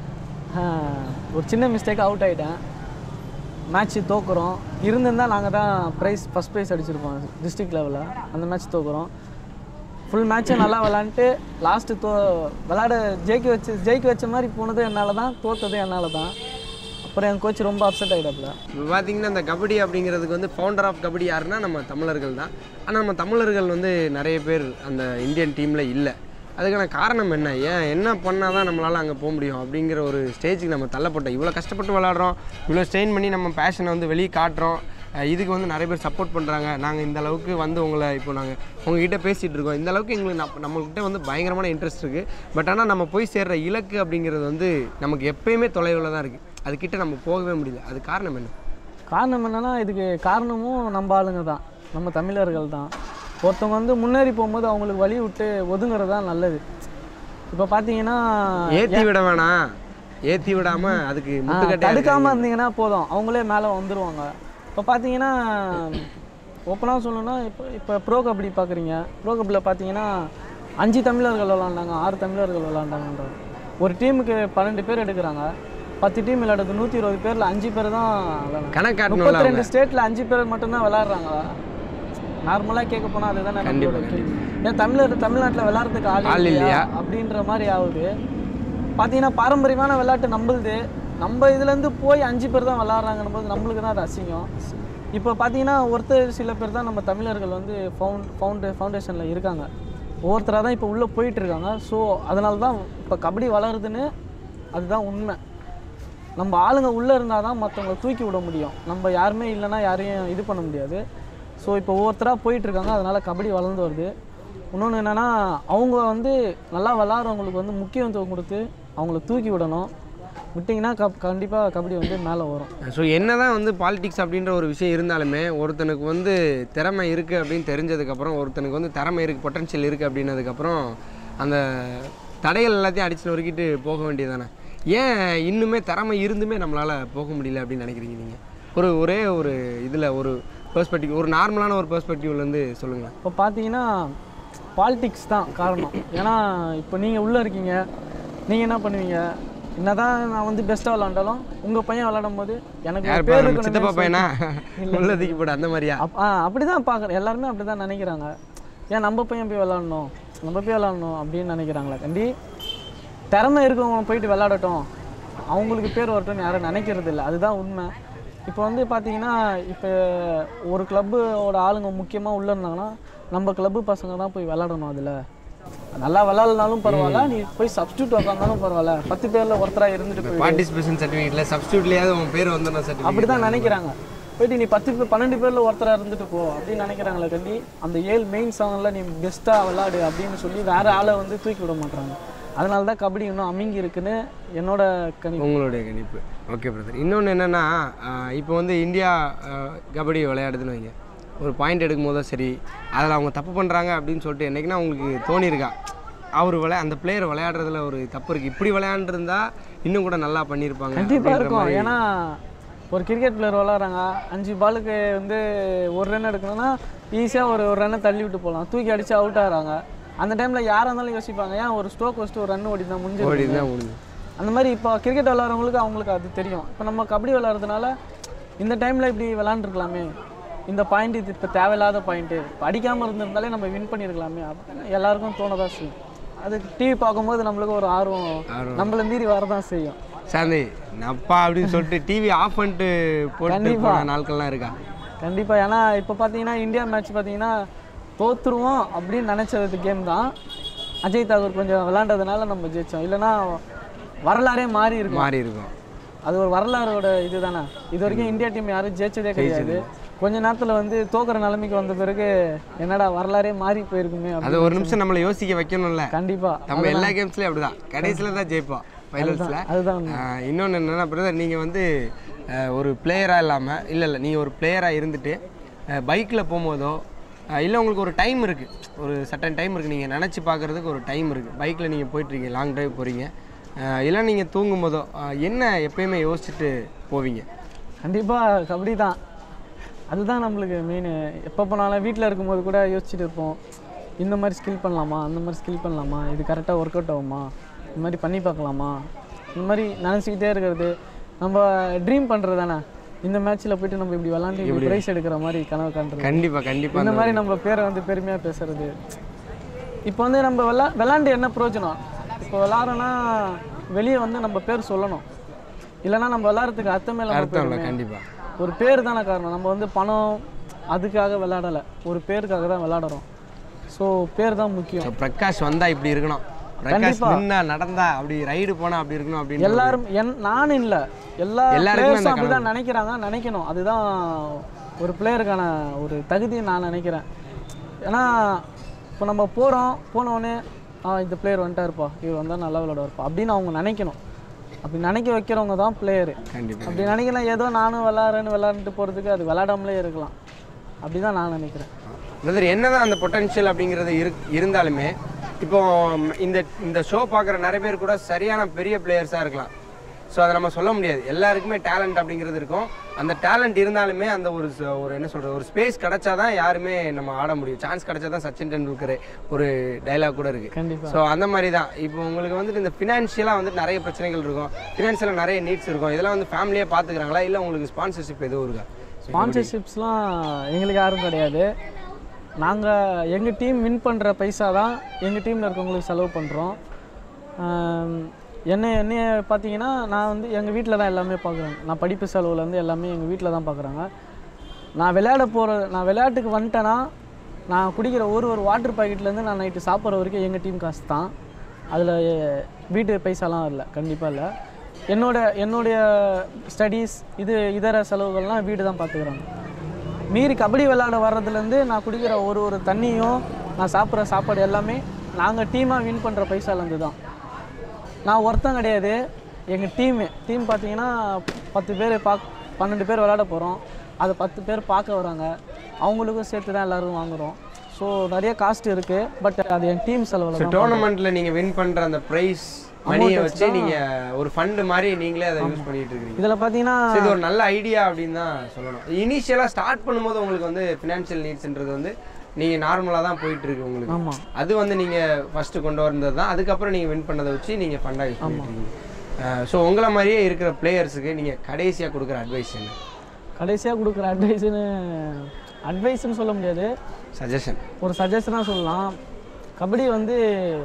ஒரு சின்ன மிஸ்டேக் அவுட் ஆகிட்டேன் மேட்ச்சு தோக்குறோம் இருந்திருந்தால் நாங்கள் தான் ப்ரைஸ் ஃபஸ்ட் ப்ரைஸ் அடிச்சிருப்போம் டிஸ்ட்ரிக்ட் லெவலில் அந்த மேட்ச் தோக்குறோம் ஃபுல் மேட்ச்சை நல்லா விளாண்டுட்டு லாஸ்ட்டு தோ விளாட ஜெயிக்க வச்சு ஜெயிக்க வச்ச மாதிரி போனது என்னால் தான் தோத்தது என்னால் தான் அப்புறம் என் கோச் ரொம்ப அப்செட் ஆகிடாப்புல இப்போ பார்த்தீங்கன்னா இந்த கபடி அப்படிங்கிறதுக்கு வந்து ஃபவுண்டர் ஆஃப் கபடி யாருன்னா நம்ம தமிழர்கள் தான் ஆனால் நம்ம தமிழர்கள் வந்து நிறைய பேர் அந்த இந்தியன் டீமில் இல்லை அதுக்கான காரணம் என்ன ஏன் என்ன பண்ணால் தான் நம்மளால் அங்கே போக முடியும் அப்படிங்கிற ஒரு ஸ்டேஜுக்கு நம்ம தள்ளப்பட்டோம் இவ்வளோ கஷ்டப்பட்டு விளாட்றோம் இவ்வளோ ஸ்ட்ரெயின் பண்ணி நம்ம பேஷனை வந்து வெளியே காட்டுறோம் அஹ் இதுக்கு வந்து நிறைய பேர் சப்போர்ட் பண்ணுறாங்க நாங்கள் இந்த அளவுக்கு வந்து உங்களை இப்போ நாங்கள் உங்ககிட்ட பேசிகிட்டு இருக்கோம் இந்த அளவுக்கு எங்களுக்கு நம்ம நம்மள்கிட்ட வந்து பயங்கரமான இன்ட்ரெஸ்ட் இருக்குது பட் ஆனால் நம்ம போய் சேர்ற இலக்கு அப்படிங்கிறது வந்து நமக்கு எப்பயுமே தொலைவில் தான் இருக்குது அதுக்கிட்ட நம்ம போகவே முடியல அது காரணம் என்ன காரணம் என்னன்னா இதுக்கு காரணமும் நம்ம ஆளுங்க தான் நம்ம தமிழர்கள் தான் ஒருத்தவங்க வந்து முன்னேறி போகும்போது அவங்களுக்கு வழி விட்டு ஒதுங்குறது தான் நல்லது இப்போ பார்த்தீங்கன்னா ஏத்தி விட வேணாம் ஏத்தி விடாம அதுக்கு முட்டுக்கட்டை தடுக்காமல் இருந்தீங்கன்னா போதும் அவங்களே மேலே வந்துடுவாங்க இப்போ பார்த்தீங்கன்னா ஓப்பனாக சொல்லணும்னா இப்போ இப்போ ப்ரோ கபடி பார்க்குறீங்க ப்ரோ கபடியில் பார்த்தீங்கன்னா அஞ்சு தமிழர்கள் விளாண்டாங்க ஆறு தமிழர்கள் விளாண்டாங்கன்ற ஒரு டீமுக்கு பன்னெண்டு பேர் எடுக்கிறாங்க பத்து டீம் விளையாடுறது நூற்றி இருபது பேரில் அஞ்சு பேர் தான் விளையாடுறாங்க கணக்காட்டணும்ல முப்பத்தி ரெண்டு ஸ்டேட்டில் அஞ்சு பேர் மட்டும்தான் விளாட்றாங்க நார்மலாக கேட்க போனால் அதுதானே நம்மளோட கேள்வி ஏன் தமிழர் தமிழ்நாட்டில் விளாட்றதுக்கு ஆள் ஆள் இல்லையா இல்லையா? அப்படின்ற மாதிரி ஆகுது பார்த்தீங்கன்னா பாரம்பரியமான விளையாட்டு நம்மளுது நம்ம இதுலேருந்து போய் அஞ்சு பேர் தான் விளாட்றாங்கன்னும் போது நம்மளுக்கு தான் அது அசிங்கம் இப்போ பார்த்தீங்கன்னா ஒருத்தர் சில பேர் தான் நம்ம தமிழர்கள் வந்து ஃபவுண்ட் ஃபவுண்டு ஃபவுண்டேஷனில் இருக்காங்க ஒவ்வொருத்தராக தான் இப்போ உள்ளே போயிட்டு இருக்காங்க ஸோ அதனால தான் இப்போ கபடி வளருதுன்னு அதுதான் உண்மை நம்ம ஆளுங்க உள்ளே இருந்தால் தான் மற்றவங்களை தூக்கி விட முடியும் நம்ம யாருமே இல்லைன்னா யாரையும் இது பண்ண முடியாது ஸோ இப்போ ஒவ்வொருத்தராக போயிட்டுருக்காங்க அதனால் கபடி வளர்ந்து வருது இன்னொன்று என்னென்னா அவங்க வந்து நல்லா விளாட்றவங்களுக்கு வந்து முக்கியத்துவம் கொடுத்து அவங்கள தூக்கி விடணும் விட்டிங்கன்னா கப் கண்டிப்பாக கபடி வந்து மேலே வரும் ஸோ என்னதான் வந்து பாலிடிக்ஸ் அப்படின்ற ஒரு விஷயம் இருந்தாலுமே ஒருத்தனுக்கு வந்து திறமை இருக்குது அப்படின்னு தெரிஞ்சதுக்கப்புறம் ஒருத்தனுக்கு வந்து திறமை இருக்குது பொட்டன்ஷியல் இருக்குது அப்படின்னதுக்கப்புறம் அந்த தடைகள் எல்லாத்தையும் அடிச்சு நொறுக்கிட்டு போக வேண்டியதானே ஏன் இன்னுமே திறமை இருந்துமே நம்மளால் போக முடியல அப்படின்னு நினைக்கிறீங்க நீங்கள் ஒரு ஒரே ஒரு இதில் ஒரு பெர்ஸ்பெக்டிவ் ஒரு நார்மலான ஒரு பெர்ஸ்பெக்டிவ்லேருந்து சொல்லுங்கள் இப்போ பார்த்தீங்கன்னா பாலிடிக்ஸ் தான் காரணம் ஏன்னா இப்போ நீங்கள் உள்ளே இருக்கீங்க நீங்கள் என்ன பண்ணுவீங்க என்னதான் நான் வந்து பெஸ்ட்டாக விளாண்டாலும் உங்கள் பையன் விளாடும் போது எனக்கு ஒரு யார் பேர் நம்ம இருக்கணுமே சித்தப்பா பையனா இல்லை. உள்ளதுக்கு போட அந்த மாதிரியா அப் ஆ அப்படி தான் பார்க்குறேன் எல்லாருமே அப்படி தான் நினைக்கிறாங்க ஏன் நம்ம பையன் போய் விளாடணும் நம்ம போய் விளாடணும் அப்படின்னு நினைக்கிறாங்களா கண்டி திறமை இருக்கவங்க போயிட்டு விளாடட்டும் அவங்களுக்கு பேர் வரட்டும்னு யாரும் நினைக்கிறது இல்லை அதுதான் உண்மை இப்போ வந்து பார்த்தீங்கன்னா இப்போ ஒரு கிளப்போட ஆளுங்க முக்கியமாக உள்ளே இருந்தாங்கன்னா நம்ம கிளப்பு பசங்க தான் போய் விளாடணும் அதில் நல்லா விளாட்லனாலும் பரவாயில்ல நீ போய் சப்ஸ்டியூட் உட்காந்தாலும் பரவாயில்ல பத்து பேரில் ஒருத்தராக இருந்துட்டு போய் பார்ட்டிசிபேஷன் சர்டிஃபிகேட்டில் சப்ஸ்டியூட்லேயாவது உன் பேர் வந்துடும் சர்டிஃபிகேட் அப்படி தான் நினைக்கிறாங்க போயிட்டு நீ பத்து பேர் பன்னெண்டு பேரில் ஒருத்தராக இருந்துட்டு போ அப்படின்னு நினைக்கிறாங்களே கண்டி அந்த ஏழு மெயின் சாங்கில் நீ பெஸ்ட்டாக விளாடு அப்படின்னு சொல்லி வேற ஆளை வந்து தூக்கி விட மாட்டாங்க அதனால தான் கபடி இன்னும் அமிங்கி இருக்குன்னு என்னோட கணி உங்களுடைய கணிப்பு ஓகே பிரதர் இன்னொன்று என்னென்னா இப்போ வந்து இந்தியா ஆஹ், கபடி விளையாடுதுன்னு வைங்க ஒரு பாயிண்ட் எடுக்கும் போதும் சரி அதில் அவங்க தப்பு பண்ணுறாங்க அப்படின்னு சொல்லிட்டு என்றைக்குன்னா உங்களுக்கு தோணியிருக்கா அவர் விளையா அந்த பிளேயர் விளையாடுறதுல ஒரு தப்பு இருக்குது இப்படி விளையாண்டுருந்தா இன்னும் கூட நல்லா பண்ணியிருப்பாங்க கண்டிப்பாக அப்படின்ற இருக்கும் மாதிரி. ஏன்னா ஒரு கிரிக்கெட் பிளேயர் விளாட்றாங்க அஞ்சு பாலுக்கு வந்து ஒரு ரன் எடுக்கணும்னா ஈஸியாக ஒரு ஒரு ரன்னை தள்ளி விட்டு போகலாம் தூக்கி அடித்து அவுட் ஆகிறாங்க அந்த டைமில் யாராக இருந்தாலும் யோசிப்பாங்க ஏன் ஒரு ஸ்ட்ரோக் வச்சுட்டு ஒரு ரன் ஓடி தான் முடிஞ்சு ஓடி தான் முடிஞ்சு அந்த மாதிரி இப்போ கிரிக்கெட் விளாட்றவங்களுக்கு அவங்களுக்கு அது தெரியும் இப்போ நம்ம கபடி விளாட்றதுனால இந்த டைமில் இப்படி விளாண்டுருக்கலாமே இந்த பாயிண்ட் இது இப்போ தேவையில்லாத பாயிண்ட்டு இப்போ அடிக்காமல் இருந்திருந்தாலே நம்ம வின் பண்ணியிருக்கலாமே அப்படின்னு எல்லாருக்கும் தோணதான் செய்யும் அது டிவி பார்க்கும்போது நம்மளுக்கு ஒரு ஆர்வம் நம்மளை மீறி வரதான் செய்யும் சாந்தி நப்பா அப்படின்னு சொல்லிட்டு டிவி ஆஃப் பண்ணிட்டு போட்டு கண்டிப்பா. போன நாட்கள்லாம் இருக்கா கண்டிப்பாக ஏன்னா இப்போ பார்த்தீங்கன்னா இந்தியா மேட்ச் பார்த்தீங்கன்னா தோத்துருவோம் அப்படின்னு நினச்சது கேம் தான் அஜய் தாக்கூர் கொஞ்சம் விளாண்டதுனால நம்ம ஜெயிச்சோம் இல்லைன்னா வரலாறே மாறி இருக்கும் மாறி இருக்கும் அது ஒரு வரலாறோட இது தானே இது வரைக்கும் இந்தியா டீம் யாரும் ஜெயிச்சதே கிடையாது கொஞ்ச நேரத்தில் வந்து தோக்குற நிலைமைக்கு வந்த பிறகு என்னடா வரலாறே மாறி போயிருக்குமே அது அப்படி ஒரு நிமிஷம் நம்மளை யோசிக்க வைக்கணும்ல கண்டிப்பாக நம்ம எல்லா கேம்ஸ்லயும் அப்படிதான் கடைசியில தான் ஜெயிப்போம் ஃபைனல்ஸ்ல அதுதான் உண்மை. இன்னொன்று என்னன்னா பிரதர் நீங்கள் வந்து அஹ், ஒரு பிளேயராக இல்லாமல் இல்லை இல்லை நீங்கள் ஒரு பிளேயராக இருந்துட்டு பைக்கில் போகும்போதோ இல்லை உங்களுக்கு ஒரு டைம் இருக்குது ஒரு சட்டன் டைம் இருக்குது நீங்கள் நினச்சி பார்க்குறதுக்கு ஒரு டைம் இருக்குது பைக்கில் நீங்கள் போயிட்டுருக்கீங்க லாங் டிரைவ் போகிறீங்க இல்லை நீங்கள் தூங்கும் போதோ அஹ், என்ன எப்பயுமே யோசிச்சுட்டு போவீங்க கண்டிப்பாக கபடி தான் அதுதான் நம்மளுக்கு மெயின் எப்போ போனாலும் வீட்டில் இருக்கும்போது கூட யோசிச்சுட்டு இருப்போம் இந்த மாதிரி ஸ்கில் பண்ணலாமா அந்த மாதிரி ஸ்கில் பண்ணலாமா இது கரெக்டாக ஒர்க் அவுட் ஆகுமா இந்த மாதிரி பண்ணி பார்க்கலாமா இந்த மாதிரி நினச்சிக்கிட்டே இருக்கிறது நம்ம ட்ரீம் பண்ணுறது தானே இந்த மேட்ச்சில் போயிட்டு நம்ம இப்படி விளாண்டு இப்படி ப்ரைஸ் எடுக்கிற மாதிரி கனவு காண்றது கண்டிப்பாக கண்டிப்பாக இந்த மாதிரி நம்ம பேரை வந்து பெருமையாக பேசுறது இப்போ வந்து நம்ம விளா விளாண்டு என்ன பிரயோஜனம் இப்போ விளாட்றோன்னா வெளியே வந்து நம்ம பேர் சொல்லணும் இல்லைன்னா நம்ம விளாட்றதுக்கு அர்த்தமே இல்லாம அர்த்தம் இல்லை போயிடுமே. கண்டிப்பாக ஒரு பேர் தானே காரணம் நம்ம வந்து பணம் அதுக்காக விளையாடலை ஒரு பேருக்காக தான் விளையாடுறோம் ஸோ பேர் தான் முக்கியம் ஸோ பிரகாஷ் வந்தால் இப்படி இருக்கணும் பிரகாஷ் கண்டிப்பா. நின்னா நடந்தா அப்படி ரைடு போனால் அப்படி இருக்கணும் அப்படின்னு எல்லாரும் என் நானும் இல்லை எல்லா எல்லாருக்குமே பிளேயர்ஸும் அந்த அப்படி தான் நினைக்கிறாங்க நினைக்கணும் அதுதான் ஒரு பிளேயருக்கான ஒரு தகுதி நான் நினைக்கிறேன் ஏன்னா இப்போ நம்ம போகிறோம் போனோடனே ஆ இந்த பிளேயர் வந்துட்டாருப்பா இவர் வந்தால் நல்லா விளையாடுவார்ப்பா அப்படின்னு அவங்க நினைக்கணும் அப்படி நினைக்க வைக்கிறவங்க தான் பிளேயரு கண்டிப்பாக அப்படி நினைக்கலாம் ஏதோ நானும் விளாட்றேன்னு விளாண்டுட்டு போகிறதுக்கு அது விளாடாமலே இருக்கலாம் அப்படி தான் நான் நினைக்கிறேன் பிரதர் என்னதான் அந்த பொட்டன்ஷியல் அப்படிங்கிறது இரு இருந்தாலுமே இப்போ ம், இந்த இந்த ஷோ பார்க்குற நிறைய பேர் கூட சரியான பெரிய பிளேயர்ஸாக இருக்கலாம் ஸோ அதை நம்ம சொல்ல முடியாது எல்லாருக்குமே டேலண்ட் அப்படிங்கிறது இருக்கும் அந்த டேலண்ட் இருந்தாலுமே அந்த ஒரு ச- ஒரு என்ன சொல்கிறது ஒரு ஸ்பேஸ் கிடைச்சாதான் யாருமே நம்ம ஆட முடியும் சான்ஸ் கிடைச்சா தான் சச்சின் டெண்டுல்கர் ஒரு டைலாக் கூட இருக்குது கண்டிப்பாக ஸோ அந்த மாதிரி தான் இப்போ உங்களுக்கு வந்துட்டு இந்த ஃபினான்ஷியலாக வந்துட்டு நிறைய பிரச்சனைகள் இருக்கும் ஃபினான்ஷியலாக நிறைய நீட்ஸ் இருக்கும் இதெல்லாம் வந்து ஃபேமிலியாக பார்த்துக்கிறாங்களா இல்லை உங்களுக்கு ஸ்பான்சர்ஷிப் எதுவும் இருக்கா ஸ்பான்சர்ஷிப்ஸ்லாம் எங்களுக்கு யாரும் கிடையாது நாங்கள் எங்கள் டீம் வின் பண்ணுற பைசா தான் எங்கள் டீமில் இருக்கவங்களுக்கு செலவு பண்ணுறோம் என்ன என்னைய பார்த்தீங்கன்னா நான் வந்து எங்கள் வீட்டில் தான் எல்லாமே பார்க்குறேன் நான் படிப்பு செலவுலேருந்து எல்லாமே எங்கள் வீட்டில் தான் பார்க்குறாங்க நான் விளையாட போகிற நான் விளையாட்டுக்கு வந்துட்டேன்னா நான் குடிக்கிற ஒரு ஒரு வாட்டர் பாக்கெட்லேருந்து நான் நைட்டு சாப்பிட்ற வரைக்கும் எங்கள் டீம் காசு தான் அதில் வீட்டு பைசாலாம் இல்லை கண்டிப்பாக இல்லை என்னோட என்னுடைய ஸ்டடீஸ் இது இதர செலவுகள்லாம் வீடு தான் பார்த்துக்குறாங்க மீறி கபடி விளையாட வர்றதுலேருந்து நான் குடிக்கிற ஒரு ஒரு தண்ணியும் நான் சாப்பிட்ற சாப்பாடு எல்லாமே நாங்கள் டீமாக வின் பண்ணுற பைசாலேருந்து தான் நான் ஒருத்தன் கிடையாது எங்கள் டீமு டீம் பார்த்தீங்கன்னா பத்து பேர் பாக் பன்னெண்டு பேர் விளையாட போகிறோம் அதை பத்து பேர் பார்க்க வராங்க அவங்களுக்கும் சேர்த்து தான் எல்லோரும் வாங்குகிறோம் ஸோ நிறைய காஸ்ட் இருக்குது பட் அது என் டீம் செலவில் ஸோ தான் டோர்னமெண்ட்ல நீங்க வின் பண்ற அந்த பிரைஸ் மணியை வச்சு நீங்க ஒரு ஃபண்ட் மாதிரி நீங்களே அதை யூஸ் பண்ணிட்டு இருக்கீங்க இதில் பார்த்தீங்கன்னா So, இது ஒரு நல்ல ஐடியா அப்படின்னு தான் சொல்லணும் இனிஷியலாக ஸ்டார்ட் பண்ணும்போது உங்களுக்கு வந்து ஃபினான்ஷியல் நீட்ஸ்ன்றது வந்து நீங்கள் நார்மலாக தான் போயிட்டு இருக்கு உங்களுக்கு ஆமாம் அது வந்து நீங்கள் ஃபர்ஸ்ட் கொண்டு வந்தது தான் அதுக்கப்புறம் நீங்கள் வின் பண்ணதை வச்சு நீங்கள் ஃபண்டாக யூஸ் பண்ணிட்டு இருக்கீங்க ஸோ உங்களை மாதிரியே இருக்கிற பிளேயர்ஸுக்கு நீங்கள் கடைசியாக கொடுக்குற அட்வைஸ் என்ன கடைசியாக கொடுக்குற அட்வைஸுன்னு அட்வைஸ்னு சொல்ல முடியாது சஜஷன் ஒரு சஜஷனாக சொல்லலாம் கபடி வந்து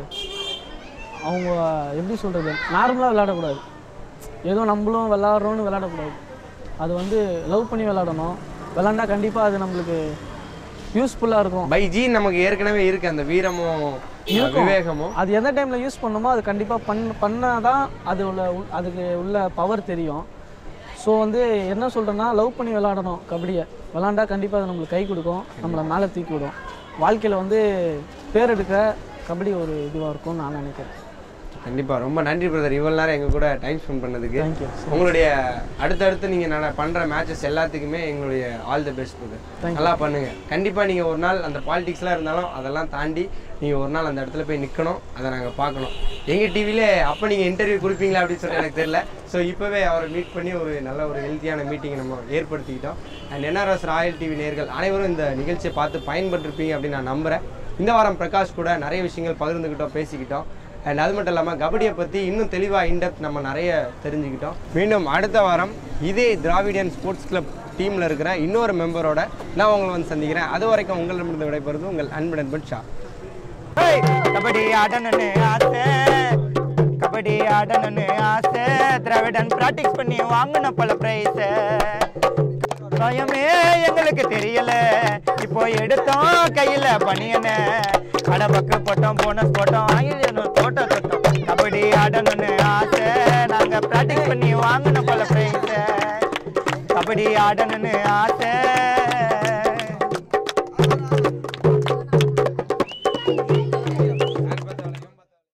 அவங்க எப்படி சொல்கிறது நார்மலாக விளையாடக்கூடாது ஏதோ நம்மளும் விளாட்றோன்னு விளையாடக்கூடாது அது வந்து லவ் பண்ணி விளையாடணும் விளாண்டா கண்டிப்பாக அது நம்மளுக்கு யூஸ்ஃபுல்லாக இருக்கும் பை ஜி நமக்கு ஏற்கனவே இருக்கு அந்த வீரமும் விவேகமும் அது எந்த டைமில் யூஸ் பண்ணணுமோ அது கண்டிப்பாக பண் பண்ணால் தான் அது உள்ள உள்- அதுக்கு உள்ள பவர் தெரியும் ஸோ வந்து என்ன சொல்கிறேன்னா லவ் பண்ணி விளாடணும் கபடியை விளாண்டா கண்டிப்பாக அது நம்மளுக்கு கை கொடுக்கும் நம்மளை மேலே தூக்கி விடும் வாழ்க்கையில் வந்து பேர் எடுக்க கபடி ஒரு இதுவாக இருக்கும்னு நான் நினைக்கிறேன் கண்டிப்பா ரொம்ப நன்றி பிரதர் இவ்வளவு நேரம் எங்க கூட டைம் ஸ்பெண்ட் பண்ணதுக்கு தேங்க்யூ உங்களுடைய அடுத்தடுத்து நீங்க நட- பண்ற மேட்சஸ் எல்லாத்துக்குமே எங்களுடைய ஆல் தி பெஸ்ட் பிரதர் நல்லா பண்ணுங்க கண்டிப்பா நீங்க ஒரு நாள் அந்த பாலிடிக்ஸ்லாம் இருந்தாலும் அதெல்லாம் தாண்டி நீங்க ஒரு நாள் அந்த இடத்துல போய் நிக்கணும் அதை நாங்க பார்க்கணும் எங்க டிவிலே அப்ப நீங்க இன்டர்வியூ கொடுப்பீங்களா அப்படின்னு சொல்லி எனக்கு தெரியல ஸோ இப்பவே அவரை மீட் பண்ணி ஒரு நல்ல ஒரு ஹெல்த்தியான மீட்டிங் நம்ம ஏற்படுத்திக்கிட்டோம் அண்ட் என்ஆர்எஸ் ராயல் டிவி நேர்கள் அனைவரும் இந்த நிகழ்ச்சியை பார்த்து பயன்பட்டிருப்பீங்க அப்படின்னு நான் நம்புறேன் இந்த வாரம் பிரகாஷ் கூட நிறைய விஷயங்கள் பகிர்ந்துக்கிட்டோம் பேசிக்கிட்டோம் அண்ட் அது மட்டும் இல்லாமல் கபடியை பற்றி இன்னும் தெளிவாக இன்டெப்த் நம்ம நிறைய தெரிஞ்சுக்கிட்டோம் மீண்டும் அடுத்த வாரம் இதே திராவிடியன் ஸ்போர்ட்ஸ் கிளப் டீமில் இருக்கிற இன்னொரு மெம்பரோட நான் உங்களை வந்து சந்திக்கிறேன் அது வரைக்கும் உங்களிடமிருந்து விடைபெறுவது உங்கள் அன்பு நண்பன் ஷா ஏய், கபடி ஆடணும்னு ஆசை கபடி ஆடணும்னு ஆசை திராவிடன் பிராக்டிஸ் பண்ணி வாங்கின பல பிரைஸ பயமே எங்களுக்கு தெரியல இப்போ எடுத்தோம் கையில பனியன அடபக்கு போட்டோம் போனஸ் போட்டோம் ஆயிரம் தோட்டம் தொட்டோம் கபடி ஆடணும்னு ஆசை நாங்க பிராக்டிஸ் பண்ணி வாங்கின பல பிரைஸ கபடி ஆடணும்னு ஆசை